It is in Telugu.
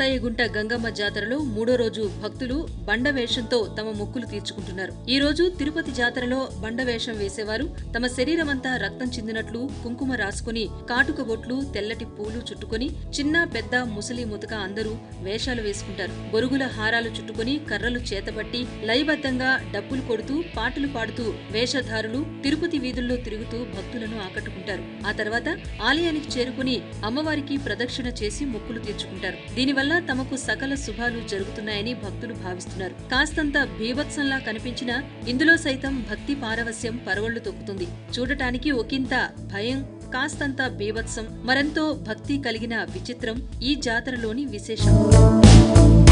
కోటాయగుంట గంగమ్మ జాతరలో మూడో రోజు భక్తులు బండ వేషంతో తమ మొక్కులు తీర్చుకుంటున్నారు ఈ రోజు తిరుపతి జాతరలో బండ వేషం వేసేవారు తమ శరీరమంతా రక్తం చిందినట్లు కుంకుమ రాసుకుని కాటుక బొట్లు తెల్లటి పూలు చుట్టుకొని చిన్న పెద్ద ముసలి ముతక అందరూ వేషాలు వేసుకుంటారు బొరుగుల హారాలు చుట్టుకొని కర్రలు చేతబట్టి లయబద్ధంగా డప్పులు కొడుతూ పాటలు పాడుతూ వేషధారులు తిరుపతి వీధుల్లో తిరుగుతూ భక్తులను ఆకట్టుకుంటారు ఆ తర్వాత ఆలయానికి చేరుకుని అమ్మవారికి ప్రదక్షిణ చేసి మొక్కులు తీర్చుకుంటారు దీనివల్ల తమకు సకల శుభాలు జరుగుతున్నాయని భక్తులు భావిస్తున్నారు కాస్తంత భీభత్సంలా కనిపించినా ఇందులో సైతం భక్తి పారవస్యం పరవళ్లు తొక్కుతుంది చూడటానికి ఒకంత భయం కాస్తంత బీభత్సం మరెంతో భక్తి కలిగిన విచిత్రం ఈ జాతరలోని విశేషం